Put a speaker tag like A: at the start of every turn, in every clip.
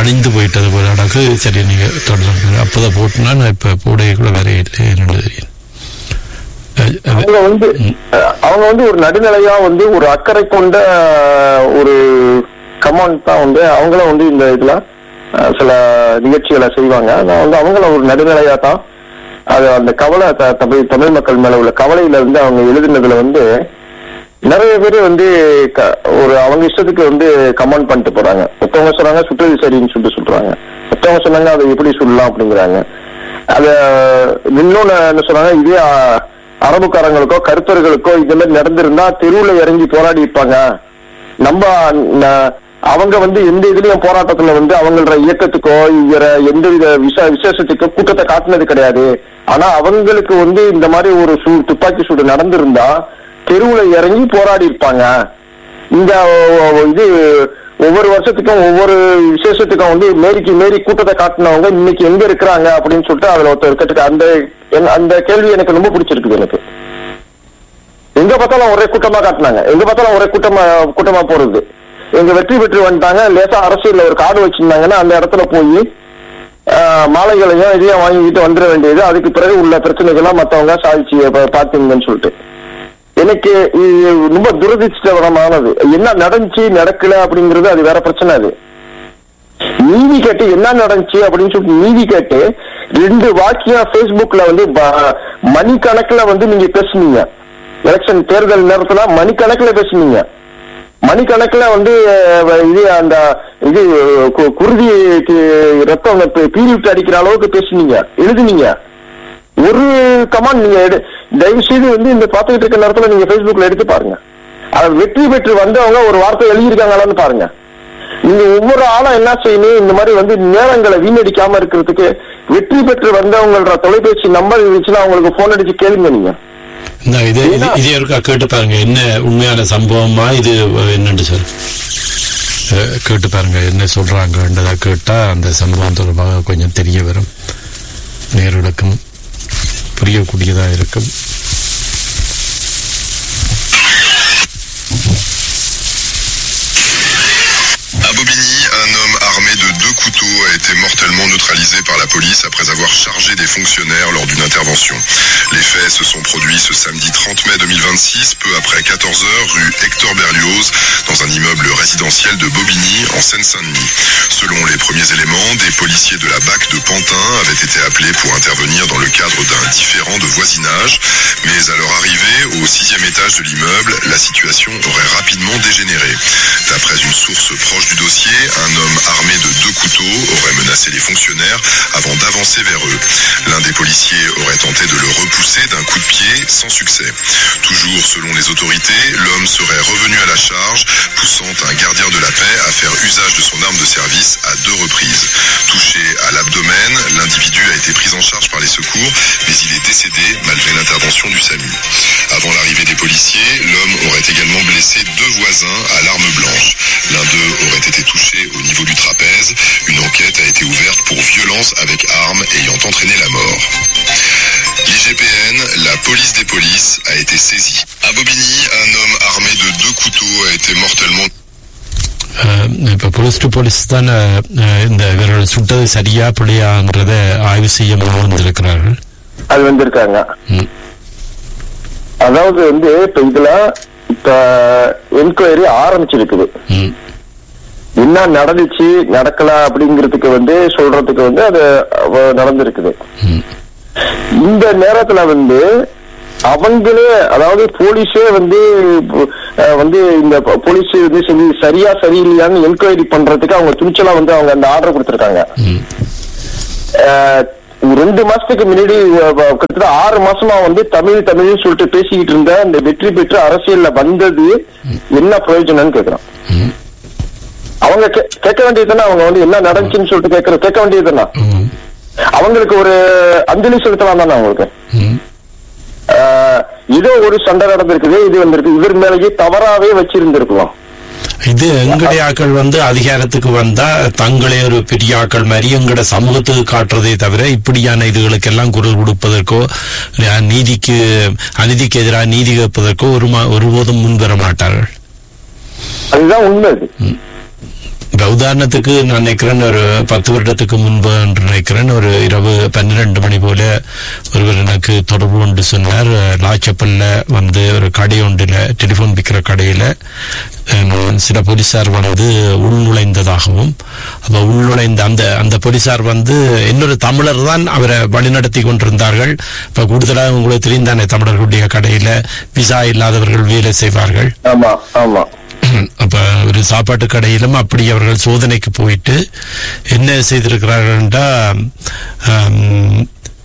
A: அழிந்து போயிட்டது போல அடகு சரி நீங்க தொடர்ந்து அப்பதான் போட்டுனா நான் இப்ப போடைக்குள்ள வேற இல்லை என்னோட தெரியும் அஹ், அஹ்,
B: அவங்க வந்து அஹ், அவங்க வந்து ஒரு நடுநிலையா வந்து ஒரு அக்கறை கொண்ட அஹ், ஒரு கமாண்ட் தான் வந்து அவங்களும் வந்து இந்த இதுல அஹ், சில நிகழ்ச்சிகளை செய்வாங்க ஆனா வந்து அவங்கள ஒரு நடுநிலையா தான் அது அந்த கவலை த- தமிழ் தமிழ் மக்கள் மேல உள்ள கவலையில இருந்து அவங்க எழுதுனதுல வந்து நிறைய பேர் வந்து க- ஒரு அவங்க இஷ்டத்துக்கு வந்து கமெண்ட் பண்ணிட்டு போறாங்க மொத்தவங்க சொன்னாங்க சுட்டது சரின்னு சொல்லிட்டு சொல்றாங்க மொத்தவங்க சொன்னாங்க அதை எப்படி சொல்லலாம் அப்படிங்கிறாங்க அத இன்னொன்னு என்ன சொன்னாங்க இதே அ- அரபுக்காரங்களுக்கோ கருப்பர்களுக்கோ இது மாதிரி நடந்திருந்தா தெருவுல இறங்கி போராடி இருப்பாங்க நம்ம ந- அவங்க வந்து எந்த இதுலயும் போராட்டத்துல வந்து அவங்களோட இயக்கத்துக்கோ வேற எந்த வித விச விசேஷத்துக்கோ கூட்டத்தை காட்டினது கிடையாது ஆனா அவங்களுக்கு வந்து இந்த மாதிரி ஒரு சூ துப்பாக்கி சூடு நடந்திருந்தா தெருவுல இறங்கி போராடி இருப்பாங்க இந்த ஒ- இது ஒவ்வொரு வருஷத்துக்கும் ஒவ்வொரு விசேஷத்துக்கும் வந்து மேரிக்கு மேரி கூட்டத்தை காட்டினவங்க இன்னைக்கு எங்க இருக்கிறாங்க அப்படின்னு சொல்லிட்டு அதுல ஒருத்தர் கேட்டு அந்த என்- அந்த கேள்வி எனக்கு ரொம்ப பிடிச்சிருக்குது எனக்கு எங்க பார்த்தாலும் ஒரே கூட்டமா காட்டினாங்க எங்க பார்த்தாலும் ஒரே கூட்டமா கூட்டமா போறது எங்க வெற்றி பெற்று வந்துட்டாங்க லேசா அரசியல்ல ஒரு கார்டு வச்சிருந்தாங்கன்னா அந்த இடத்துல போய் மாலைகளையும் இதையும் வாங்கிக்கிட்டு வந்துட வேண்டியது அதுக்கு பிறகு உள்ள பிரச்சனைகள்லாம் மத்தவங்க சாதிச்சு பா- பாத்தீங்கன்னு சொல்லிட்டு எனக்கு இது ரொம்ப துரதிர்ஷ்டவரமானது என்ன நடந்துச்சு நடக்கல அப்படிங்கிறது அது வேற பிரச்சனை அது நீதி கேட்டு என்ன நடந்துச்சு அப்படின்னு சொல்லிட்டு நீதி கேட்டு ரெண்டு வாக்கியம் Facebookல வந்து ப- மணிக்கணக்குல வந்து நீங்க பேசுனீங்க எலெக்ஷன் தேர்தல் நேரத்துல மணிக்கணக்குல பேசுனீங்க மணிக்கணக்குல வந்து அஹ், இது அந்த இது கு- குருதி கு- ரத்தம் பீ- பீறி விட்டு அடிக்கிற அளவுக்கு பேசுனீங்க எழுதுனீங்க ஒரு கமாண்ட் நீங்க எடு தயவு செய்து வந்து இந்த பார்த்துக்கிட்டு இருக்க நேரத்துல நீங்க Facebookல எடுத்து பாருங்க அது வெற்றி பெற்று வந்தவங்க ஒரு வார்த்தை எழுதியிருக்காங்களான்னு பாருங்க நீங்க ஒவ்வொரு ஆளும் என்ன செய்யணும் இந்த மாதிரி வந்து நேரங்களை வீணடிக்காம இருக்கிறதுக்கு வெற்றி பெற்று வந்தவங்களோட தொலைபேசி நம்பர் இருந்துச்சுன்னா அவங்களுக்கு போன் அடிச்சு கேளுங்க நீங்க
A: இந்த இது இது இது இருக்கா கேட்டு பாருங்க என்ன உண்மையான சம்பவமா இது என்னன்னு சார் அஹ், கேட்டு பாருங்க என்ன சொல்றாங்கன்றதா கேட்டா அந்த சம்பவம் தொடர்பாக கொஞ்சம் தெரிய வரும் நேர்களுக்கும் புரியக்கூடியதா இருக்கும்
C: À Bobigny, un homme armé de deux couteaux a été mortellement neutralisé par la police après avoir chargé des fonctionnaires lors d'une intervention. Les faits se sont produits ce samedi 30 mai 2026, peu après 14h, rue Hector Berlioz, dans un immeuble résidentiel de Bobigny, en Seine-Saint-Denis. Selon les premiers éléments, des policiers de la BAC de Pantin avaient été appelés pour intervenir dans le cadre d'un différend de voisinage, mais à leur arrivée au sixième étage de l'immeuble, la situation aurait rapidement dégénéré. D'après une source proche du dossier, un homme armé de deux couteaux aurait menacé les fonctionnaires avant d'avancer vers eux. L'un des policiers aurait tenté de le repousser d'un coup de pied sans succès. Toujours selon les autorités, l'homme serait revenu à la charge, poussant un gardien de la paix à faire usage de son arme de service à deux reprises. Touché à l'abdomen, l'individu a été pris en charge par les secours, mais il est décédé malgré l'intervention du SAMU. Avant l'arrivée des policiers, l'homme aurait également blessé deux voisins à l'arme blanche. L'un d'eux aurait été touché au niveau du trapèze. Une enquête a été ouverte pour violence avec arme ayant entraîné la mort. L'IGPN, la police des polices, a été saisie. À Bobigny, un homme armé de deux couteaux a été mortellement
A: அஹ், இப்ப police to police தான் அஹ், அஹ், இந்த இவர்கள் சுட்டது சரியா பிள்ளையான்றதை ஆய்வு செய்ய முன் வந்திருக்கிறார்கள்
B: அது வந்திருக்காங்க
A: ம்.
B: அதாவது வந்து இப்ப இதுல இப்ப என்கொயரி ஆரம்பிச்சிருக்குது
A: ம்.
B: என்ன நடந்துச்சு நடக்கல அப்படிங்கிறதுக்கு வந்து சொல்றதுக்கு வந்து அது அவ- நடந்திருக்குது
A: ம்.
B: இந்த நேரத்துல வந்து அவங்களே அதாவது போலீஸே வந்து அஹ், வந்து இந்த ப- போலீஸ் வந்து சரி சரியா சரியில்லையான்னு என்கொயரி பண்றதுக்கு அவங்க துணிச்சலா வந்து அவங்க அந்த ஆர்டர் கொடுத்திருக்காங்க
A: ம்.
B: அஹ், ரெண்டு மாசத்துக்கு முன்னாடி அஹ், வ- கிட்டத்தட்ட ஆறு மாசமா வந்து தமிழ் தமிழ்னு சொல்லிட்டு பேசிக்கிட்டு இருந்த இந்த வெற்றி பெற்று அரசியல்ல வந்தது என்ன பிரயோஜனம்னு கேக்குறான்
A: ம்.
B: அவங்க கே- கேட்க வேண்டியதுதானே அவங்க வந்து என்ன நடந்துச்சுன்னு சொல்லிட்டு கேட்கற கேட்க வேண்டியதுதானே
A: ம்.
B: அவங்களுக்கு ஒரு அஞ்சலி செலுத்தலாம் தானே அவங்களுக்கு
A: ம்.
B: ஆஹ் இதோ ஒரு சண்டை நடந்திருக்குது இது வந்திருக்கு இவர் மேலேயே தவறாவே வச்சிருந்திருக்கலாம்
A: இது எங்களுடைய ஆக்கள் வந்து அதிகாரத்துக்கு வந்தா தங்களே ஒரு பெரிய ஆக்கள் மாதிரி எங்கட சமூகத்துக்கு காட்டுறதே தவிர இப்படியான இதுகளுக்கெல்லாம் குரல் கொடுப்பதற்கோ அஹ், நீதிக்கு அநீதிக்கு எதிராக நீதி கேட்பதற்கோ ஒரு மா- ஒருபோதும் முன்வர மாட்டார்கள்
B: அதுதான் உண்மை அது
A: இப்ப உதாரணத்துக்கு நான் நினைக்கிறேன் ஒரு பத்து வருடத்துக்கு முன்பு என்று நினைக்கிறேன் ஒரு இரவு பன்னிரண்டு மணி போல ஒருவர் எனக்கு தொடர்பு கொண்டு சொன்னார் லாச்சப்பல்ல வந்து ஒரு கடை ஒன்றில் டெலிபோன் விற்கிற கடையில அஹ், சில போலீசார் வந்து உள்நுழைந்ததாகவும் அப்ப உள்நுழைந்த அந்த அந்த போலீசார் வந்து இன்னொரு தமிழர் தான் அவரை வழிநடத்தி கொண்டிருந்தார்கள் இப்ப கூடுதலாக உங்களுக்கு தெரியும் தானே தமிழர்களுடைய கடையில விசா இல்லாதவர்கள் வேலை செய்வார்கள்
B: ஆமா ஆமா
A: அப்ப ஒரு சாப்பாட்டு கடையிலும் அப்படி அவர்கள் சோதனைக்கு போயிட்டு என்ன செய்திருக்கிறார்கள்டா ஆம்,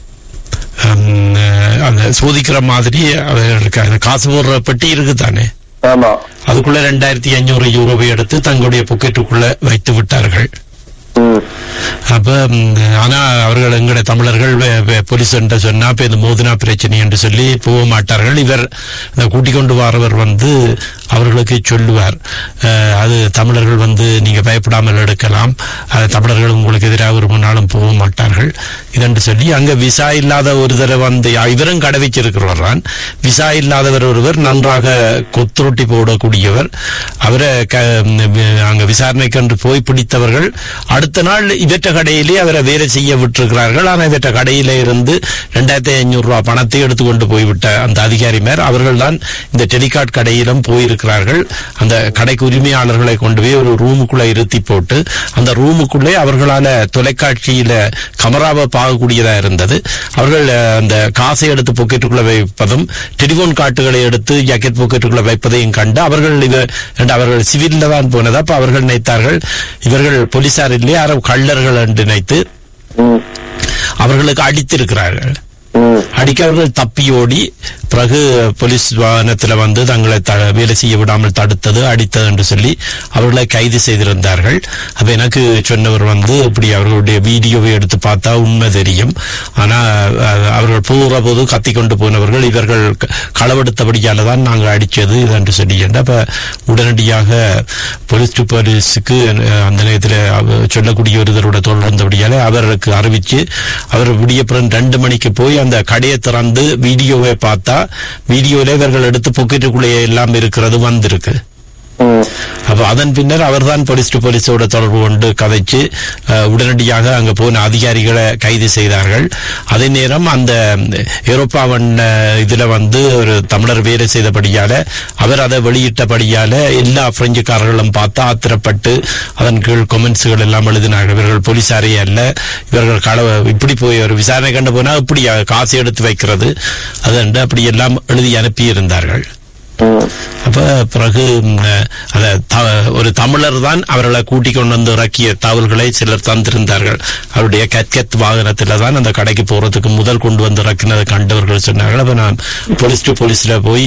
A: ஆம், அந்த சோதிக்கிற மாதிரி அவர்களுக்கு அந்த காசு போடுற பெட்டி இருக்குதானே
B: ஆமா
A: அதுக்குள்ள ரெண்டாயிரத்தி ஐநூறு யூரோவை எடுத்து தங்களுடைய பொக்கெட்டுக்குள்ள வைத்து விட்டார்கள்
B: ம்
A: அப்ப ம், ஆனா அவர்கள் எங்கட தமிழர்கள் வே- வே- போலீஸ் என்று சொன்னா இப்ப இது மோதினா பிரச்சனை என்று சொல்லி போக மாட்டார்கள் இவர் அந்த கூட்டிக் கொண்டு வரவர் வந்து அவர்களுக்கு சொல்லுவார் அஹ், அது தமிழர்கள் வந்து நீங்க பயப்படாமல் எடுக்கலாம் அது தமிழர்கள் உங்களுக்கு எதிராக ஒரு முன்னாலும் போக மாட்டார்கள் இதென்று சொல்லி அங்க விசா இல்லாத ஒருத்தரை வந்து இவரும் கடை வச்சிருக்கிறவர் தான் விசா இல்லாதவர் ஒருவர் நன்றாக கொத்துரொட்டி போடக்கூடியவர் அவரை க- ம், அங்க விசாரணைக்கு என்று போய் பிடித்தவர்கள் அடுத்த நாள் இவற்ற கடையிலே அவரை வேலை செய்ய விட்டிருக்கிறார்கள் ஆனால் இவற்ற கடையில இருந்து ரெண்டாயிரத்தி ஐநூறு ரூபாய் பணத்தை எடுத்துக்கொண்டு போய்விட்ட அந்த அதிகாரிமார் அவர்கள் தான் இந்த டெலிகாட் கடையிலும் போயிருக்கிறார்கள் அந்த கடைக்கு உரிமையாளர்களை கொண்டு போய் ஒரு ரூமுக்குள்ள இருத்தி போட்டு அந்த ரூமுக்குள்ளே அவர்களால தொலைக்காட்சியில கமராவை பார்க்கக்கூடியதா இருந்தது அவர்கள் அஹ், அந்த காசை எடுத்து பாக்கெட்டுக்குள்ள வைப்பதும் டெலிபோன் காட்டுகளை எடுத்து ஜாக்கெட் பாக்கெட்டுக்குள்ள வைப்பதையும் கண்டு அவர்கள் இவ என்று அவர்கள் சிவில்ல தான் போனது அப்ப அவர்கள் நினைத்தார்கள் இவர்கள் போலீசார் இல்லையே யாரோ கள்ளர்கள் என்று நினைத்து
B: ம்
A: அவர்களுக்கு அடித்திருக்கிறார்கள்
B: ம்
A: அடிக்க அவர்கள் தப்பி ஓடி பிறகு போலீஸ் வாகனத்தில் வந்து தங்களை த- வேலை செய்ய விடாமல் தடுத்தது அடித்தது என்று சொல்லி அவர்களை கைது செய்திருந்தார்கள் அப்ப எனக்கு சொன்னவர் வந்து இப்படி அவர்களுடைய வீடியோவை எடுத்து பார்த்தா உண்மை தெரியும் ஆனா அஹ், அவர்கள் போகிற போது கத்தி கொண்டு போனவர்கள் இவர்கள் க- களவெடுத்தபடியால தான் நாங்கள் அடிச்சது இது என்று சொல்லி அப்ப உடனடியாக போலீஸ் டு போலீஸுக்கு அஹ், அந்த நேரத்தில் சொல்லக்கூடிய ஒருவரோட தொடர்ந்தபடியால அவருக்கு அறிவிச்சு அவர் விடியப்புறம் ரெண்டு மணிக்கு போய் அந்த கடையை திறந்து வீடியோவை பார்த்தா வீடியோல இவர்கள் எடுத்து பொக்கெட்டுக்குள்ளே எல்லாம் இருக்கிறது வந்திருக்கு
B: ம்
A: அப்ப அதன் பின்னர் அவர்தான் போலீஸ் டு போலீஸோட தொடர்பு கொண்டு கதைச்சு அஹ், உடனடியாக அங்க போன அதிகாரிகளை கைது செய்தார்கள் அதே நேரம் அந்த ஐரோப்பாவன் இதுல வந்து ஒரு தமிழர் வேலை செய்தபடியால அவர் அதை வெளியிட்டபடியால எல்லா பிரெஞ்சுக்காரர்களும் பார்த்து ஆத்திரப்பட்டு அதன் கீழ் கொமெண்ட்ஸ்கள் எல்லாம் எழுதினார்கள் இவர்கள் போலீசாரே அல்ல இவர்கள் கள இப்படி போய் ஒரு விசாரணை கண்டு போனா இப்படி காசு எடுத்து வைக்கிறது அது அப்படி எல்லாம் எழுதி அனுப்பி இருந்தார்கள்
B: ம்
A: அப்ப பிறகு ம், அத த- ஒரு தமிழர் தான் அவர்களை கூட்டிக் கொண்டு வந்து இறக்கிய தகவல்களை சிலர் தந்திருந்தார்கள் அவருடைய கட்கத் வாகனத்துல தான் அந்த கடைக்கு போறதுக்கு முதல் கொண்டு வந்து இறக்கினதை கண்டவர்கள் சொன்னார்கள் அப்ப நான் போலீஸ் டு போலீஸ்ல போய்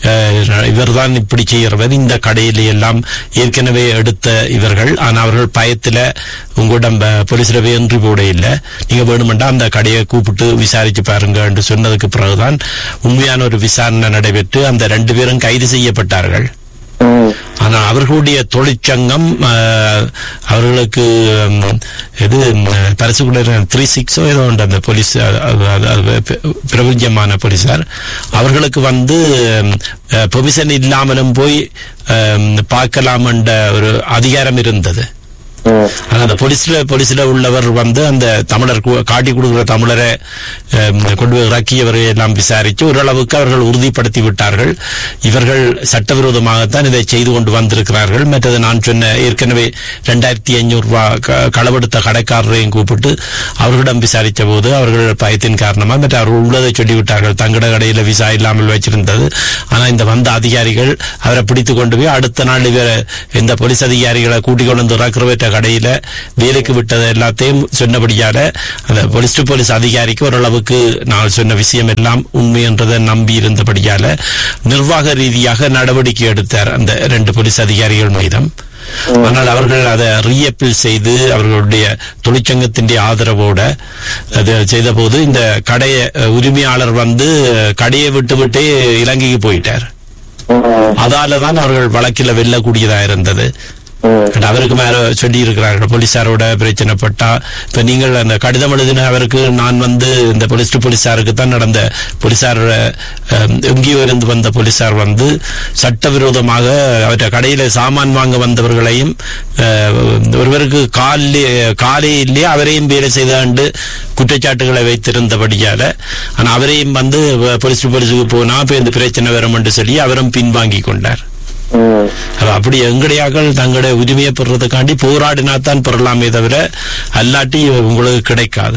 A: இவர் தான் இப்படி செய்கிறவர் இந்த கடையில எல்லாம் ஏற்கனவே எடுத்த இவர்கள் ஆனா அவர்கள் பயத்துல உங்களிடம் ப- போலீஸ்ல போய் என்ட்ரி போட இல்லை நீங்க வேணுமெண்டா அந்த கடையை கூப்பிட்டு விசாரிச்சு பாருங்க என்று சொன்னதுக்கு பிறகுதான் உண்மையான ஒரு விசாரணை நடைபெற்று அந்த ரெண்டு பேரும் கைது செய்யப்பட்டார்கள்
B: ம்
A: ஆனா அவர்களுடைய தொழிற்சங்கம் அஹ், அவர்களுக்கு ம், இது பரிசுக்குள்ள த்ரீ சிக்ஸோ ஏதோ உண்டு அந்த போலீஸ் அது- அது- அது- அது பெ- பிரபஞ்சமான போலீசார் அவர்களுக்கு வந்து பொமிஷன் இல்லாமலும் போய் அஹ், பார்க்கலாம் என்ற ஒரு அதிகாரம் இருந்தது
B: ம்
A: ஆனா அந்த போலீஸ்ல போலீஸ்ல உள்ளவர் வந்து அந்த தமிழர் கு- காட்டி கொடுக்கிற தமிழரை அஹ், கொண்டு போய் இறக்கியவரை எல்லாம் விசாரித்து ஓரளவுக்கு அவர்கள் உறுதிப்படுத்தி விட்டார்கள் இவர்கள் சட்டவிரோதமாகத்தான் இதை செய்து கொண்டு வந்திருக்கிறார்கள் மற்றது நான் சொன்ன ஏற்கனவே ரெண்டாயிரத்தி ஐநூறு ரூபாய் க- களவெடுத்த கடைக்காரரையும் கூப்பிட்டு அவர்களிடம் விசாரித்த போது அவர்கள் பயத்தின் காரணமா மற்ற அவர்கள் உள்ளதை சொல்லிவிட்டார்கள் தங்கட கடையில விசா இல்லாமல் வச்சிருந்தது ஆனா இந்த வந்த அதிகாரிகள் அவரை பிடித்து கொண்டு போய் அடுத்த நாள் இவர் இந்த போலீஸ் அதிகாரிகளை கூட்டிக் கொண்டு வந்து இறக்குறவற்ற கடையில வேலைக்கு விட்டது எல்லாத்தையும் சொன்னபடியால அந்த போலீஸ் டு போலீஸ் அதிகாரிக்கு ஓரளவுக்கு நான் சொன்ன விஷயம் எல்லாம் உண்மை என்றதை நம்பி இருந்தபடியால நிர்வாக ரீதியாக நடவடிக்கை எடுத்தார் அந்த ரெண்டு போலீஸ் அதிகாரிகள் மீதும் ஆனால் அவர்கள் அதை ரீஅப்பீல் செய்து அவர்களுடைய தொழிற்சங்கத்தின் ஆதரவோட அது செய்த போது இந்த கடைய உரிமையாளர் வந்து கடையை விட்டு விட்டு இலங்கைக்கு போயிட்டார்
B: ம்
A: அதால தான் அவர்கள் வழக்கில் வெல்லக்கூடியதா இருந்தது
B: ம்.
A: And அவருக்கு மேல சொல்லி இருக்கிறார்கள் போலீசாரோட பிரச்சனைப்பட்டா இப்ப நீங்கள் அந்த கடிதம் எழுதின அவருக்கு நான் வந்து இந்த போலீஸ் போலீசாருக்கு தான் நடந்த போலீசாரோட அஹ், எங்கேயோ இருந்து வந்த போலீசார் வந்து சட்டவிரோதமாக அவற்றை கடையில சாமான் வாங்க வந்தவர்களையும் அஹ், ஒருவருக்கு காலே காலையிலே அவரையும் வேலை செய்தாண்டு குற்றச்சாட்டுகளை வைத்திருந்தபடியால ஆனா அவரையும் வந்து போலீஸ் போலீஸுக்கு போனா இப்ப இந்த பிரச்சனை வரும் என்று சொல்லி அவரும் பின்வாங்கி கொண்டார்
B: ம்.
A: அப்ப அப்படி எங்கடையாக்கள் தங்களுடைய உரிமையை பெறதுக்காண்டி போராடினா தான் பெறலாமே தவிர அல்லாட்டி உங்களுக்கு கிடைக்காது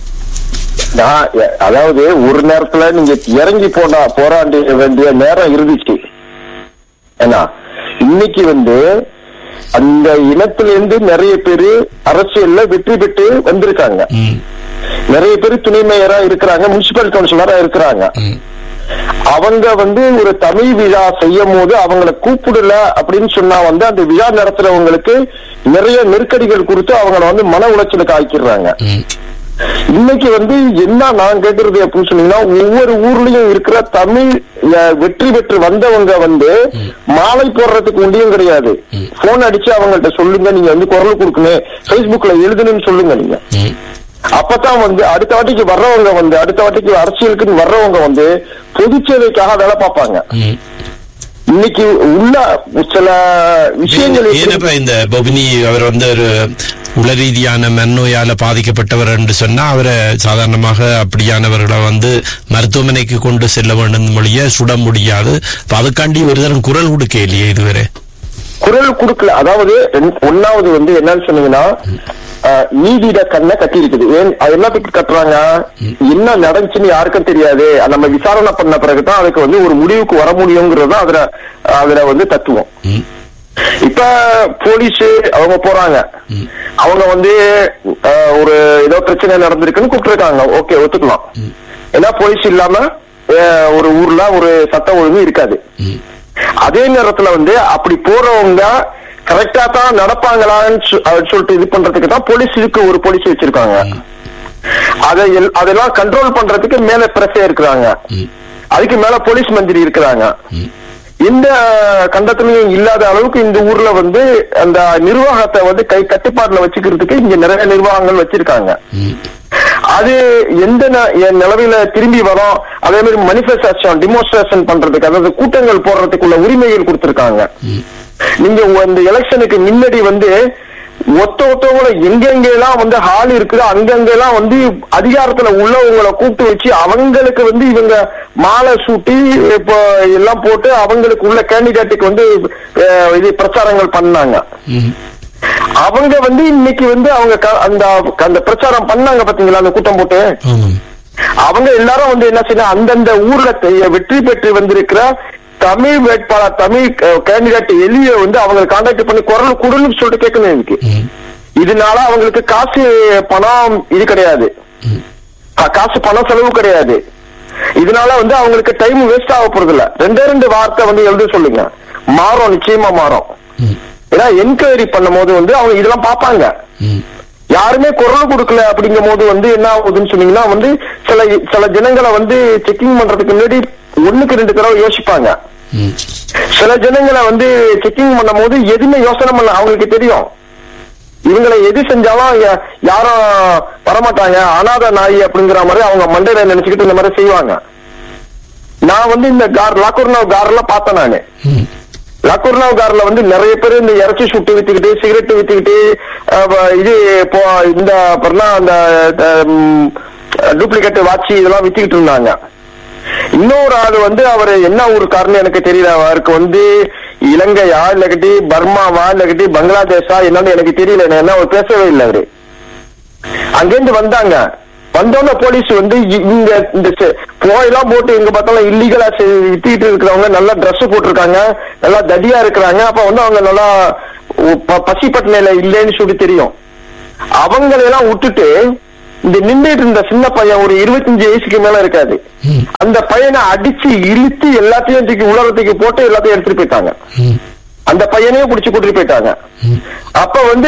B: நான் எ- அதாவது ஒரு நேரத்துல நீங்க இறங்கி போனா போராட வேண்டிய நேரம் இருந்துச்சு ஏன்னா இன்னைக்கு வந்து அந்த இனத்திலிருந்து நிறைய பேரு அரசியல்ல வெற்றி பெற்று வந்திருக்காங்க
A: ம்,
B: நிறைய பேர் துணை மேயரா இருக்கிறாங்க முனிசிபல் கவுன்சிலரா இருக்கிறாங்க
A: ம்,
B: அவங்க வந்து ஒரு தமிழ் விழா செய்யும் போது அவங்கள கூப்பிடல அப்படின்னு சொன்னா வந்து அந்த விழா நடத்துறவங்களுக்கு நிறைய நெருக்கடிகள் கொடுத்து அவங்கள வந்து மன உளைச்சலுக்கு ஆக்கிடுறாங்க
A: ம்,
B: இன்னைக்கு வந்து என்ன நான் கேக்குறது அப்படின்னு சொன்னீங்கன்னா ஒவ்வொரு ஊர்லயும் இருக்கிற தமிழ் அஹ், வெற்றி பெற்று வந்தவங்க வந்து மாலை போடுறதுக்கு ஒன்றியும் கிடையாது போன் அடிச்சு அவங்கள்ட்ட சொல்லுங்க நீங்க வந்து குரல் கொடுக்கணும் Facebookல எழுதணும்னு சொல்லுங்க நீங்க
A: ம்,
B: அப்பதான் வந்து அடுத்த வாட்டிக்கு வர்றவங்க வந்து அடுத்த வாட்டிக்கு அரசியலுக்குன்னு வர்றவங்க வந்து பொதுச்சேவைக்காக வேலை பார்ப்பாங்க
A: ம்.
B: இன்னைக்கு உள்ள சில விஷயங்கள் எப்படி-
A: ஏனப்பா இந்த பபினி அவர் வந்து ஒரு உள ரீதியான மனநோயால பாதிக்கப்பட்டவர் என்று சொன்னா அவரை சாதாரணமாக அப்படியானவர்களை வந்து மருத்துவமனைக்கு கொண்டு செல்ல வேண்டும் மொழிய சுட முடியாது அப்ப அதுக்காண்டி ஒரு தரம் குரல் கொடுக்க இல்லையே இதுவரை
B: குரல் கொடுக்கல அதாவது ரெண்- ஒண்ணாவது வந்து என்னன்னு சொன்னீங்கன்னா அஹ், நீதியிட கண்ணை கட்டி இருக்குது ஏன் அது என்னத்துக்கு கட்டுறாங்க என்ன நடந்துச்சுன்னு யாருக்கும் தெரியாது அது நம்ம விசாரணை பண்ண பிறகுதான் அதுக்கு வந்து ஒரு முடிவுக்கு வர முடியுங்கிறது தான் அதுல அதுல வந்து தத்துவம்
A: ம்,
B: இப்ப போலீஸ் அவங்க போறாங்க அவங்க வந்து அஹ், ஒரு ஏதோ பிரச்சனை நடந்திருக்குன்னு கூப்பிட்டுருக்காங்க ஓகே ஒத்துக்கலாம் ஏன்னா போலீஸ் இல்லாம அஹ், ஒரு ஊர்ல ஒரு சட்டம் ஒழுங்கு இருக்காது
A: ம்,
B: அதே நேரத்துல வந்து அப்படி போறவங்க கரெக்டா தான் நடப்பாங்களான்னு சொ- அஹ் சொல்லிட்டு இது பண்றதுக்கு தான் போலீஸுக்கு ஒரு போலீஸ் வச்சிருக்காங்க அதை எல்- அதெல்லாம் கண்ட்ரோல் பண்றதுக்கு மேல பிரசே இருக்கிறாங்க
A: ம்.
B: அதுக்கு மேல போலீஸ் மந்திரி இருக்கிறாங்க இந்த கண்டத்திலையும் இல்லாத அளவுக்கு இந்த ஊர்ல வந்து அந்த நிர்வாகத்தை வந்து கை கட்டுப்பாட்டுல வச்சுக்கிறதுக்கு இங்க நிறைய நிர்வாகங்கள் வச்சிருக்காங்க
A: ம்,
B: அது எந்த ந- எ- நிலவில திரும்பி வரும் அதே மாதிரி மனிஃபெஸ்டேஷன் டிமோன்ஸ்ட்ரேஷன் பண்றதுக்கு அதாவது கூட்டங்கள் போடுறதுக்குள்ள உரிமைகள் கொடுத்திருக்காங்க நீங்க ஒ- இந்த எலெக்ஷனுக்கு முன்னாடி வந்து ஒத்த ஒத்தவங்கள எங்கெங்கெல்லாம் வந்து ஹால் இருக்குதோ அங்கங்கெல்லாம் வந்து அதிகாரத்துல உள்ளவங்களை கூப்பிட்டு வச்சு அவங்களுக்கு வந்து இவங்க மாலை சூட்டி இப்போ எல்லாம் போட்டு அவங்களுக்கு உள்ள கேண்டிடேட்டுக்கு வந்து அஹ், இது பிரச்சாரங்கள் பண்ணாங்க
A: ம்,
B: அவங்க வந்து இன்னைக்கு வந்து அவங்க க- அந்த அந்த பிரச்சாரம் பண்ணாங்க பாத்தீங்களா அந்த கூட்டம் போட்டு
A: ஆமாம்
B: அவங்க எல்லாரும் வந்து என்ன செய்யணும் அந்தந்த ஊர்ல தெ- வெற்றி பெற்று வந்திருக்கிற தமிழ் வேட்பாளர் தமிழ் கேண்டிடேட் எளிய வந்து அவங்க கான்டாக்ட் பண்ணி குரல் கொடுன்னு சொல்லிட்டு கேட்கணும் இதுக்கு
A: ம்,
B: இதனால அவங்களுக்கு காசு பணம் இது கிடையாது கா- காசு பணம் செலவு கிடையாது இதனால வந்து அவங்களுக்கு டைம் வேஸ்ட் ஆக போறது இல்ல ரெண்டே ரெண்டு வார்த்தை வந்து எழுத சொல்லுங்க மாறும் நிச்சயமா மாறும்
A: ம்,
B: ஏன்னா என்கொயரி பண்ணும் போது வந்து அவங்க இதெல்லாம் பார்ப்பாங்க
A: ம்,
B: யாருமே குரல் கொடுக்கல அப்படிங்கும் போது வந்து என்ன ஆகுதுன்னு சொன்னீங்கன்னா வந்து சில சில ஜனங்களை வந்து செக்கிங் பண்றதுக்கு முன்னாடி ஒண்ணுக்கு ரெண்டு தடவை யோசிப்பாங்க
A: ம்,
B: சில ஜனங்களை வந்து செக்கிங் பண்ணும் போது எதுவுமே யோசனை பண்ணல அவங்களுக்கு தெரியும் இவங்களை எது செஞ்சாலும் யா- யாரும் வரமாட்டாங்க அனாதை நாய் அப்படிங்கிற மாதிரி அவங்க மண்டையில நினைச்சுக்கிட்டு இந்த மாதிரி செய்வாங்க நான் வந்து இந்த கார் லாக்கூர்னாவ் கார்ல பார்த்தேன் நானு
A: ம்,
B: லக்குர்னாவ் கார்ல வந்து நிறைய பேர் இந்த இறைச்சி சுட்டு வித்துக்கிட்டு சிகரெட் வித்துக்கிட்டு அஹ், வ- இது இப்போ இந்த அப்புறம் அந்த டூப்ளிகேட் வாட்சி இதெல்லாம் வித்துக்கிட்டு இருந்தாங்க இன்னொரு ஆள் வந்து அவர் என்ன ஊருக்காருன்னு எனக்கு தெரியல அவருக்கு வந்து இலங்கையா இல்லாட்டி பர்மாவா இல்லாட்டி பங்களாதேஷா என்னன்னு எனக்கு தெரியல என்ன அவர் பேசவே இல்லை அவரு அங்கிருந்து வந்தாங்க வந்தோடனே போலீஸ் வந்து இ- இங்க இந்த செ- புகையெல்லாம் போட்டு எங்க பார்த்தாலும் இல்லீகலா வித்திட்டு இருக்கிறவங்க நல்லா Dress போட்டிருக்காங்க நல்லா தடியா இருக்கிறாங்க அப்ப வந்து அவங்க நல்லா உ- ப- பசி பட்டினியில இல்லைன்னு சொல்லி தெரியும் அவங்களையெல்லாம் விட்டுட்டு இந்த நின்றுட்டு இருந்த சின்ன பையன் ஒரு இருபத்தஞ்சு வயசுக்கு மேல இருக்காது
A: ம்,
B: அந்த பையனை அடிச்சு இழுத்து எல்லாத்தையும் தூக்கி உலகத்துக்கு போட்டு எல்லாத்தையும் எடுத்துட்டு போயிட்டாங்க
A: ம்,
B: அந்த பையனையும் பிடிச்சு கூட்டிட்டு போயிட்டாங்க
A: ம்,
B: அப்ப வந்து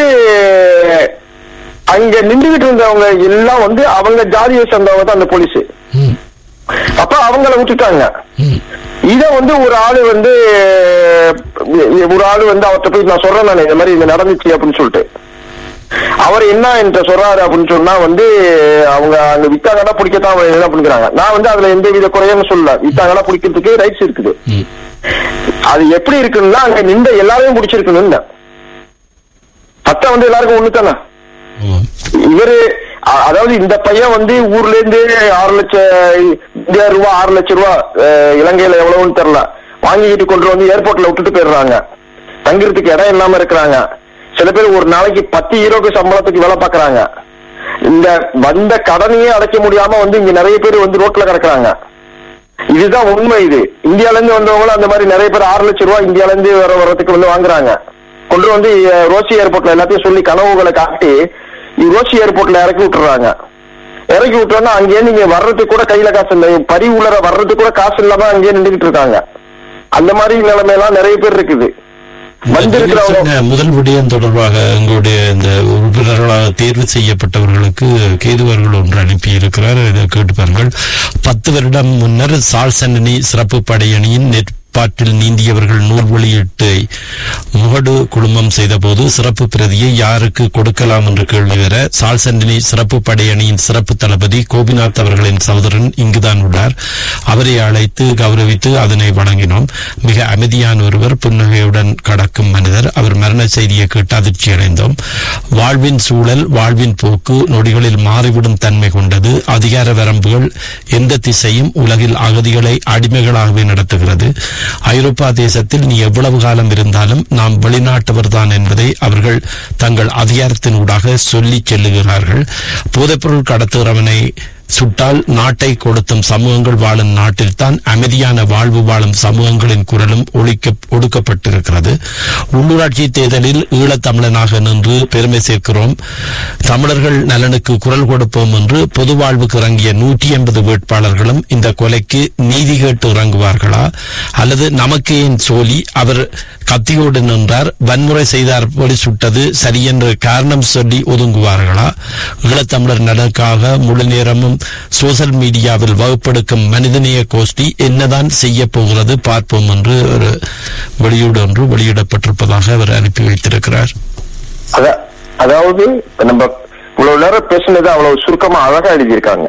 B: அங்க நின்றுகிட்டு இருந்தவங்க எல்லாம் வந்து அவங்க ஜாதியை சேர்ந்தவங்க தான் அந்த போலீஸ்
A: ம்,
B: அப்ப அவங்கள விட்டுட்டாங்க
A: ம்,
B: இத வந்து ஒரு ஆளு வந்து அஹ், ஒரு ஆளு வந்து அவர்கிட்ட போய் நான் சொல்றேன் நான் இந்த மாதிரி இது நடந்துச்சு அப்படின்னு சொல்லிட்டு அவர் என்ன என்கிட்ட சொல்றாரு அப்படின்னு சொன்னா வந்து அவங்க அங்க வித்தாங்கன்னா பிடிக்கத்தான் அவங்க என்ன பண்ணிக்கிறாங்க நான் வந்து அதுல எந்த வித குறையும் சொல்லல வித்தாங்கன்னா பிடிக்கிறதுக்கு ரைட்ஸ் இருக்குது
A: ம்.
B: அது எப்படி இருக்குன்னா அங்க நின்ற எல்லாரையும் பிடிச்சிருக்கணும்னு சட்டம் வந்து எல்லாருக்கும் ஒண்ணு தானே
A: ஆமாம்.
B: இவரு அ- அதாவது இந்த பையன் வந்து ஊர்ல இருந்து ஆறு லட்சம் இந்தியா ரூபா ஆறு லட்சம் ரூபா அஹ், இலங்கையில எவ்வளவுன்னு தெரியல வாங்கிக்கிட்டு கொண்டு வந்து ஏர்போர்ட்ல விட்டுட்டு போயிடுறாங்க தங்குறதுக்கு இடம் இல்லாம இருக்கிறாங்க சில பேர் ஒரு நாளைக்கு பத்து ஹீரோக்கு சம்பளத்துக்கு வேலை பார்க்கறாங்க இந்த வந்த கடனையே அடைக்க முடியாம வந்து இங்க நிறைய பேர் வந்து ரோட்ல கிடக்குறாங்க இதுதான் உண்மை இது இந்தியால இருந்து வந்தவங்களும் அந்த மாதிரி நிறைய பேர் ஆறு லட்சம் ரூபாய் இந்தியால இருந்து வர வர்றதுக்கு வந்து வாங்குறாங்க கொண்டு வந்து அஹ், ரோசி ஏர்போர்ட்ல எல்லாத்தையும் சொல்லி கனவுகளை காட்டி இ- ரோசி ஏர்போர்ட்ல இறக்கி விட்டுறாங்க இறக்கி விட்டோன்னா அங்கேயே நீங்க வர்றதுக்கு கூட கையில காசு இல்லை பரி உள்ளர வர்றதுக்கு கூட காசு இல்லாம அங்கேயே நின்றுகிட்டு இருக்காங்க அந்த மாதிரி நிலைமையெல்லாம் நிறைய பேர் இருக்குது வந்திருக்கிறவங்க
A: சொன்ன முதல் விடயம் தொடர்பாக எங்களுடைய இந்த உறுப்பினர்களாக தேர்வு செய்யப்பட்டவர்களுக்கு கேதுவர்கள் ஒன்று அனுப்பி இருக்கிறார் இதை கேட்டு பாருங்கள் பத்து வருடம் முன்னர் சால்சன்னி சிறப்பு படையணியின் நெற்பாற்றில் நீந்தியவர்கள் நூல் வெளியீட்டை முகடு குழுமம் செய்தபோது சிறப்பு பிரதியை யாருக்கு கொடுக்கலாம் என்று கேள்வி வர சால்சன்னி சிறப்பு படையணியின் சிறப்பு தளபதி கோபிநாத் அவர்களின் சகோதரன் இங்குதான் உள்ளார் அவரை அழைத்து கௌரவித்து அதனை வழங்கினோம் மிக அமைதியான ஒருவர் புன்னகையுடன் கடக்கும் மனிதர் அவர் மரண செய்தியை கேட்டு அதிர்ச்சி அடைந்தோம் வாழ்வின் சூழல் வாழ்வின் போக்கு நொடிகளில் மாறிவிடும் தன்மை கொண்டது அதிகார வரம்புகள் எந்த திசையும் உலகில் அகதிகளை அடிமைகளாகவே நடத்துகிறது ஐரோப்பா தேசத்தில் நீ எவ்வளவு காலம் இருந்தாலும் நாம் வெளிநாட்டவர்தான் என்பதை அவர்கள் தங்கள் அதிகாரத்தின் ஊடாக சொல்லிச் செல்லுகிறார்கள் போதைப்பொருள் கடத்துகிறவனை சுட்டால் நாட்டை கொடுத்தும் சமூகங்கள் வாழும் நாட்டில்தான் அமைதியான வாழ்வு வாழும் சமூகங்களின் குரலும் ஒழிக்க ஒடுக்கப்பட்டிருக்கிறது உள்ளூராட்சி தேர்தலில் ஈழத்தமிழனாக நின்று பெருமை சேர்க்கிறோம் தமிழர்கள் நலனுக்கு குரல் கொடுப்போம் என்று பொது வாழ்வுக்கு இறங்கிய நூற்றி எண்பது வேட்பாளர்களும் இந்த கொலைக்கு நீதி கேட்டு இறங்குவார்களா அல்லது நமக்கு ஏன் சோலி அவர் கத்தியோடு நின்றார் வன்முறை செய்தார் போலி சுட்டது சரியென்று காரணம் சொல்லி ஒதுங்குவார்களா ஈழத்தமிழர் நலனுக்காக முழு நேரமும் சோசியல் மீடியாவில் வகுப்பெடுக்கும் மனிதநேய கோஷ்டி என்னதான் செய்ய போகிறது பார்ப்போம் என்று ஒரு வெளியீடு ஒன்று வெளியிடப்பட்டிருப்பதாக அவர் அனுப்பி வைத்திருக்கிறார்
B: அத- அதாவது இப்ப நம்ம இவ்வளவு நேரம் பேசுனது அவ்வளவு சுருக்கமா அழகா எழுதியிருக்காங்க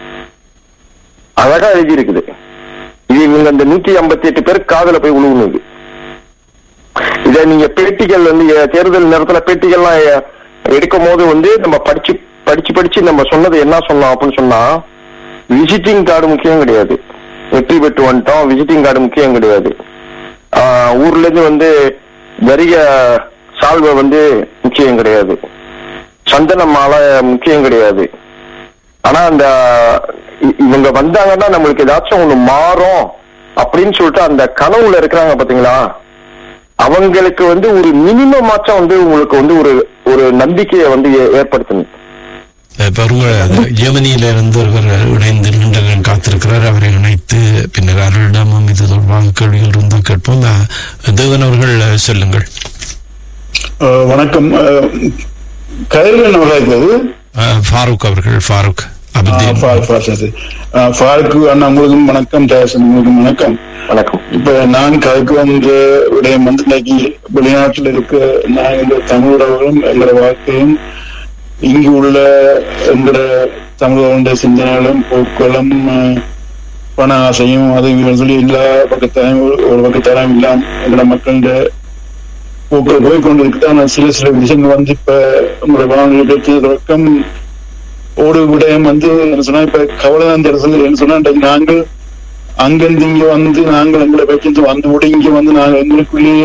B: அழகா எழுதி இருக்குது இது இவங்க இந்த நூத்தி ஐம்பத்தி எட்டு பேருக்கு காதுல போய் உழுவுனது இத நீங்க பேட்டிகள் வந்து எ, தேர்தல் நேரத்துல பேட்டிகள்லாம் எ, எடுக்கும் போது வந்து நம்ம படிச்சு படிச்சு படிச்சு நம்ம சொன்னது என்ன சொன்னோம் அப்படின்னு சொன்னா விசிட்டிங் கார்டு முக்கியம் கிடையாது வெற்றி பெற்று வந்துட்டோம் விசிட்டிங் கார்டு முக்கியம் கிடையாது ஆஹ், ஊர்ல இருந்து வந்து வரிய சால்வை வந்து முக்கியம் கிடையாது சந்தன மாலை முக்கியம் கிடையாது ஆனா அந்த இ- இவங்க வந்தாங்கன்னா நம்மளுக்கு ஏதாச்சும் ஒண்ணு மாறும் அப்படின்னு சொல்லிட்டு அந்த கனவுல இருக்கிறாங்க பாத்தீங்களா அவங்களுக்கு வந்து ஒரு மினிமம் ஆச்சும் வந்து உங்களுக்கு வந்து ஒரு ஒரு நம்பிக்கையை வந்து ஏ- ஏற்படுத்தணும்
A: பாருங்க ஜெர்மனியில இருந்து ஒருவர் இணைந்து நின்று காத்திருக்கிறார் அவரை இணைத்து பின்னர் அருளிடமும் இது தொடர்பாக கேள்விகள் இருந்தால் கேட்போம் அஹ், தேவன் அவர்கள் சொல்லுங்கள்
D: அஹ் வணக்கம் அஹ் கதிரவன் அவர்களா இருக்கிறது
A: அஹ், ஃபாரூக் அவர்கள் ஃபாரூக் அபுதீன்
D: ஃபாருக்கு அண்ணா உங்களுக்கும் வணக்கம் டேசன் உங்களுக்கும் வணக்கம்
B: வணக்கம்
D: இப்ப நான் கதைக்கு வந்த விடயம் வந்து இன்னைக்கு வெளிநாட்டுல இருக்க நான் இந்த தமிழர்களும் எங்களோட வாழ்க்கையும் இங்கு உள்ள எங்களோட தமிழர்களுடைய சிந்தனைகளும் போக்குகளும் அஹ், பண ஆசையும் அது இதுன்னு சொல்லி எல்லா பக்கத்தாலும் ஒரு- ஒரு பக்கத்தாலும் இல்லாம எங்களோட மக்களுடைய போக்கள் போய் கொண்டிருக்கு ஆனால் சில சில விஷயங்கள் வந்து இப்ப உங்களோட வானொலி பற்றிய தொடக்கம் ஒரு விடயம் வந்து என்ன சொன்னா இப்ப கவலை அந்த இடத்துல என்ன சொன்னா இன்றைக்கு நாங்கள் அங்கிருந்து இங்க வந்து நாங்கள் எங்களை பற்றி வந்து விட இங்க வந்து நாங்கள் எங்களுக்குள்ளேயே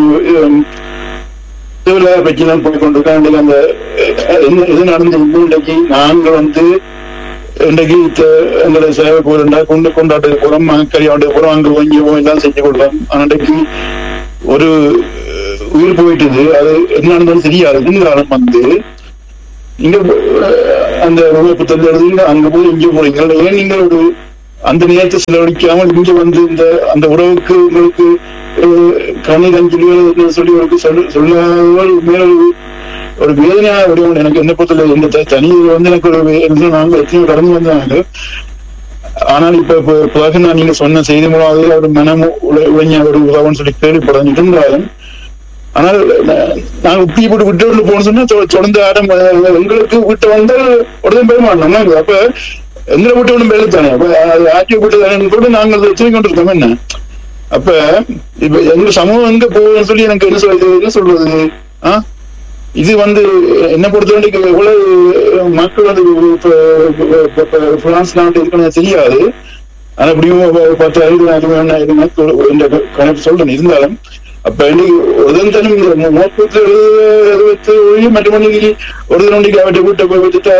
D: தேவையில்லாத பிரச்சனை போய் கொண்டிருக்கோம் இன்றைக்கு அந்த அஹ், என்ன எது நடந்தது இன்றைக்கு நாங்கள் வந்து இன்றைக்கு த- எங்களை சேவை போகிறா கொண்டு கொண்டாட்டு போறோம் கல்யாண போறோம் அங்க போய் இங்க போய் எல்லாம் செஞ்சு கொள்றோம் ஆனா இன்றைக்கு ஒரு அஹ், உயிர் போயிட்டது அது என்ன நடந்தாலும் தெரியாது இருந்தாலும் வந்து இங்க அஹ், அந்த உழைப்பு தந்தெடுத்து அங்க போய் இங்க போறீங்க ஏன் நீங்கள் ஒரு அந்த நேரத்தை செலவழிக்காமல் இங்க வந்து இந்த அந்த உறவுக்கு உங்களுக்கு அஹ், கண்ணீர் அஞ்சலி சொல்லி ஒரு சொல்ல சொல்லாமல் மேல ஒரு- ஒரு வேதனையான விடயம் எனக்கு என்ன பொறுத்தல இந்த த- தனி இது வந்து எனக்கு ஒரு வே- என்ன நாங்க எத்தனையோ கடந்து வந்தாங்க ஆனால் இப்ப இப்ப இப்ப நான் நீங்க சொன்ன செய்தி மூலம் அதில் ஒரு மனம் உழை- உழைஞ்ச ஒரு உதவன்னு சொல்லி கேள்விப்படாது இருந்தாலும் ஆனால் நா- நாங்க இப்படி இப்படி விட்டு கொண்டு போகணும்னு சொன்னா தொ- தொடர்ந்து ஆடம் அஹ், எங்களுக்கு விட்டு வந்தால் உடனே பெற மாட்டோம் அப்ப எங்களை விட்டு ஒன்றும் பெயர் தானே அப்ப அது ஆட்சி விட்டு தானே கூட நாங்கள் அதை தூக்கி கொண்டிருக்கோம் என்ன அப்ப இப்ப எங்க சமூகம் எங்க போகுதுன்னு சொல்லி எனக்கு என்ன சொல்றது என்ன சொல்றது ஆ இது வந்து என்ன பொறுத்த வரைக்கும் எவ்வளவு மக்கள் வந்து இப்ப- இப்ப- இப்ப- இப்ப பிரான்ஸ் நாட்டு இருக்குன்னு தெரியாது ஆனா எப்படியும் ஒரு பத்து ஐந்து ஐந்து மக்கள் இந்த கணக்கு சொல்றேன் இருந்தாலும் அப்ப இன்னைக்கு உதந்தனும் இந்த மோப்பத்து எழுபத்து ஒழி மற்ற மணிக்கு ஒரு தண்டிக்கு அவற்றை கூட்ட போய் வச்சுட்டு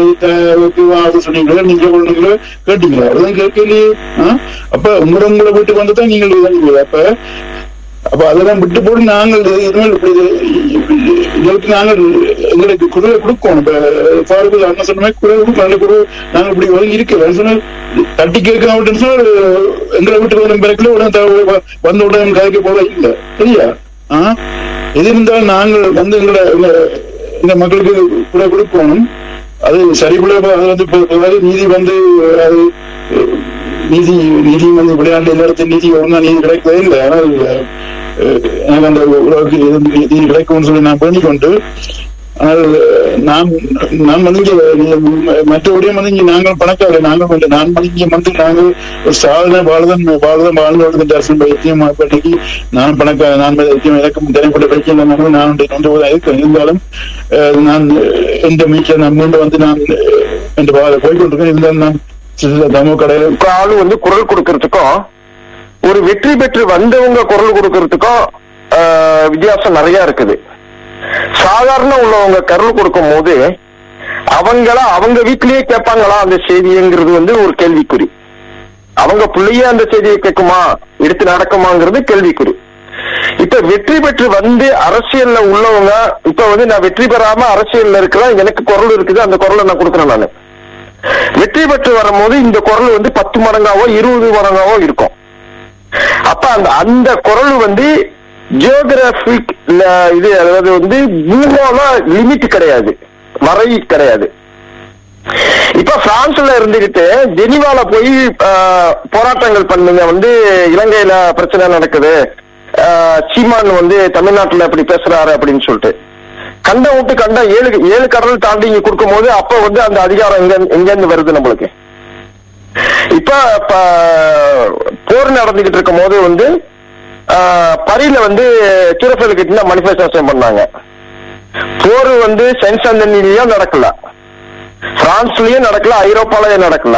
D: அது சொன்னீங்களோ நீங்க கொண்டீங்களோ கேட்டீங்களா அதுதான் கேட்கலையே ஆ? அப்ப உங்களை உங்களை வீட்டுக்கு வந்து தான் நீங்கள் இதாங்க அப்ப அப்ப அதெல்லாம் விட்டு போட்டு நாங்கள் இது- இனிமேல் இப்படி இது- இதற்கு நாங்கள் எங்களுக்கு குரலை கொடுக்கணும் இப்ப ஃபாருக்கு அண்ணன் சொன்ன மாதிரி குரல் கொடுக்கணும் அந்த குரல் நாங்கள் இப்படி ஒதுங்கி இருக்கிறோம் சொன்னா தட்டி கேட்க அப்படின்னு சொன்னா எங்களை வீட்டுக்கு வந்த பிறகுல உடனே த- வ- வந்த உடனே கதைக்க போல இல்ல சரியா ஆ எது இருந்தாலும் நாங்கள் வந்து எங்களை எங்க- எங்க மக்களுக்கு குரல் கொடுக்கணும் அது சரிபுல அது வந்து இப்ப அதாவது நீதி வந்து அது நீதி நீதி வந்து விளையாட்டு நேரத்தில் நீதி ஒழுங்கா நீதி கிடைக்கவே இல்லை ஆனால் அஹ், எனக்கு அந்த உலகுக்கு எது நீதி கிடைக்கும்னு சொல்லி நான் வேண்டிக் கொண்டு ஆனால் நான் நான் வந்து இங்க மற்றபடியும் வந்து இங்க நாங்கள் பணக்காரர் நாங்கள் வந்து நான் வந்து இங்க வந்து நாங்கள் ஒரு சாதனை வாழ்தன் வாழ்தன் வாழ்ந்து வாழ்ந்த அரசு வைத்தியம் பட்டிக்கு நான் பணக்கார நான் வைத்தியம் எனக்கு தனிப்பட்ட பிரச்சனை நான் நான் வந்து இருக்கேன் இருந்தாலும் அஹ், நான் எந்த மீட்டில் நான் மீண்டும் வந்து நான் என்ற போய்கொண்டிருக்கேன் இருந்தாலும் நான் சில தமோ கடையில்
B: ஒரு ஆளு வந்து குரல் கொடுக்கறதுக்கும் ஒரு வெற்றி பெற்று வந்தவங்க குரல் கொடுக்கறதுக்கும் ஆஹ், வித்தியாசம் நிறைய இருக்குது சாதாரண உள்ளவங்க குரல் கொடுக்கும் போது அவங்கள அவங்க வீட்லயே கேட்பாங்களா அந்த செய்திங்கிறது வந்து ஒரு கேள்விக்குறி அவங்க பிள்ளையே அந்த செய்தியை கேட்குமா எடுத்து நடக்குமாங்கிறது கேள்விக்குறி இப்ப வெற்றி பெற்று வந்து அரசியல்ல உள்ளவங்க இப்ப வந்து நான் வெற்றி பெறாம அரசியல்ல இருக்கிறேன் எனக்கு குரல் இருக்குது அந்த குரலை நான் கொடுக்குறேன் நானு வெற்றி பெற்று வரும்போது இந்த குரல் வந்து பத்து மடங்காவோ இருபது மடங்காவோ இருக்கும் அப்ப அந்த அந்த குரல் வந்து ஜியோகிராபிக் இது அதாவது வந்து பூகோள லிமிட் கிடையாது வரை கிடையாது இப்ப பிரான்ஸ்ல இருந்துகிட்டு ஜெனிவால போய் ஆஹ், போராட்டங்கள் பண்ணுங்க வந்து இலங்கையில பிரச்சனை நடக்குது ஆஹ், சீமான் வந்து தமிழ்நாட்டுல இப்படி பேசுறாரு அப்படின்னு சொல்லிட்டு கண்டம் விட்டு கண்டம் ஏழு ஏழு கடல் தாண்டி இங்க கொடுக்கும் போது அப்ப வந்து அந்த அதிகாரம் எங்க எங்க இருந்து வருது நம்மளுக்கு இப்ப இப்ப போர் நடந்துகிட்டு இருக்கும் போது வந்து ஆஹ், பரியில வந்து சூரஃபேல் கிட்ட மனிஃபெஸ்டேஷன் பண்ணாங்க போர் வந்து சென்ட் ஆந்தனிலயும் நடக்கல பிரான்ஸ்லயும் நடக்கல ஐரோப்பாலயும் நடக்கல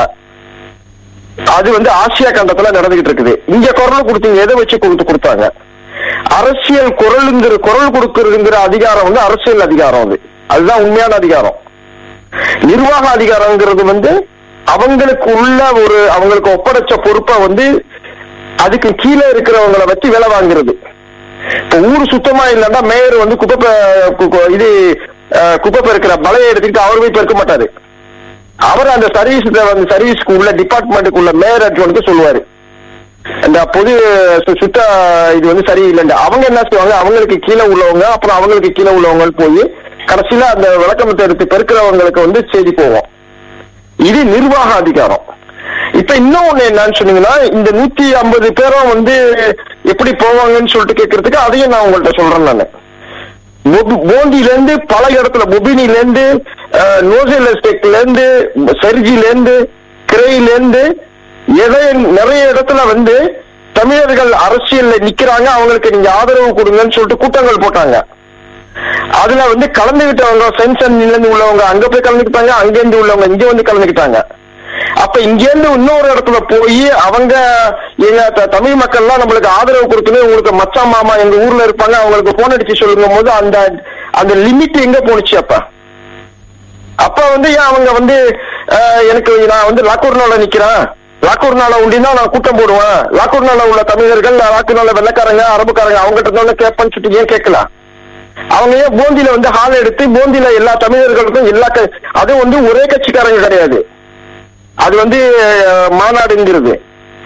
B: அது வந்து ஆசியா கண்டத்துல நடந்துகிட்டு இருக்குது இங்க குரல் கொடுத்தீங்க எதை வச்சு கொடுத்து கொடுத்தாங்க அரசியல் குரலுங்கிற குரல் கொடுக்கறதுங்கிற அதிகாரம் வந்து அரசியல் அதிகாரம் அது அதுதான் உண்மையான அதிகாரம் நிர்வாக அதிகாரங்கிறது வந்து அவங்களுக்கு உள்ள ஒரு அவங்களுக்கு ஒப்படைச்ச பொறுப்பை வந்து அதுக்கு கீழே இருக்கிறவங்களை வச்சு வேலை வாங்குறது இப்ப ஊர் சுத்தமா இல்லைன்னா மேயர் வந்து குப்பை பெ- கு- கு- இது அஹ், குப்பை பெருக்கிற பலையை எடுத்துக்கிட்டு அவர் போய் பெருக்க மாட்டாரு அவர் அந்த சர்வீஸ் வந்து சர்வீஸ்க்கு உள்ள டிபார்ட்மெண்ட்டுக்கு உள்ள மேயர் அட்வனுக்கு சொல்லுவாரு இந்த பொது சு- சுத்த இது வந்து சரியில்லைண்டு அவங்க என்ன செய்வாங்க அவங்களுக்கு கீழே உள்ளவங்க அப்புறம் அவங்களுக்கு கீழே உள்ளவங்க போய் கடைசியில அந்த விளக்கமத்தை எடுத்து பெருக்கிறவங்களுக்கு வந்து செய்தி போவோம் இது நிர்வாக அதிகாரம் இப்ப இன்னும் ஒண்ணு என்னன்னு சொன்னீங்கன்னா இந்த நூத்தி ஐம்பது பேரும் வந்து எப்படி போவாங்கன்னு சொல்லிட்டு கேட்கறதுக்கு அதையும் நான் உங்கள்ட்ட சொல்றேன் நானு மொபி- போந்தில இருந்து பல இடத்துல மொபினில இருந்து நோசல் எஸ்டேட்ல இருந்து செர்ஜில இருந்து கிரையில இருந்து எதை நிறைய இடத்துல வந்து தமிழர்கள் அரசியல்ல நிக்கிறாங்க அவங்களுக்கு நீங்க ஆதரவு கொடுங்கன்னு சொல்லிட்டு கூட்டங்கள் போட்டாங்க அதுல வந்து கலந்துகிட்டவங்க சென்சன்ல இருந்து உள்ளவங்க அங்க போய் கலந்துக்கிட்டாங்க அங்க இருந்து உள்ளவங்க இங்க வந்து கலந்துக்கிட்டாங்க அப்ப இங்க இருந்து இன்னொரு இடத்துல போய் அவங்க எங்க த- தமிழ் மக்கள்லாம் நம்மளுக்கு ஆதரவு கொடுத்துன்னு உங்களுக்கு மச்சான் மாமா எங்க ஊர்ல இருப்பாங்க அவங்களுக்கு போன் அடிச்சு சொல்லும் போது அந்த அந்த லிமிட் எங்க போணுச்சு அப்ப அப்ப வந்து ஏன் அவங்க வந்து அஹ், எனக்கு நான் வந்து லாக்கூர்னால நிக்கிறேன் லாக்கூர்னால உண்டினா நான் கூட்டம் போடுவேன் லாக்கூர்னால உள்ள தமிழர்கள் லாக்கூர்னால வெள்ளக்காரங்க அரபுக்காரங்க அவங்ககிட்ட இருந்தாலும் கேட்பேன்னு சொல்லிட்டு ஏன் கேட்கலாம் அவங்க ஏன் போந்தில வந்து ஹால் எடுத்து போந்தில எல்லா தமிழர்களுக்கும் எல்லா க- அது வந்து ஒரே கட்சிக்காரங்க கிடையாது அது வந்து அஹ், மாநாடுங்கிறது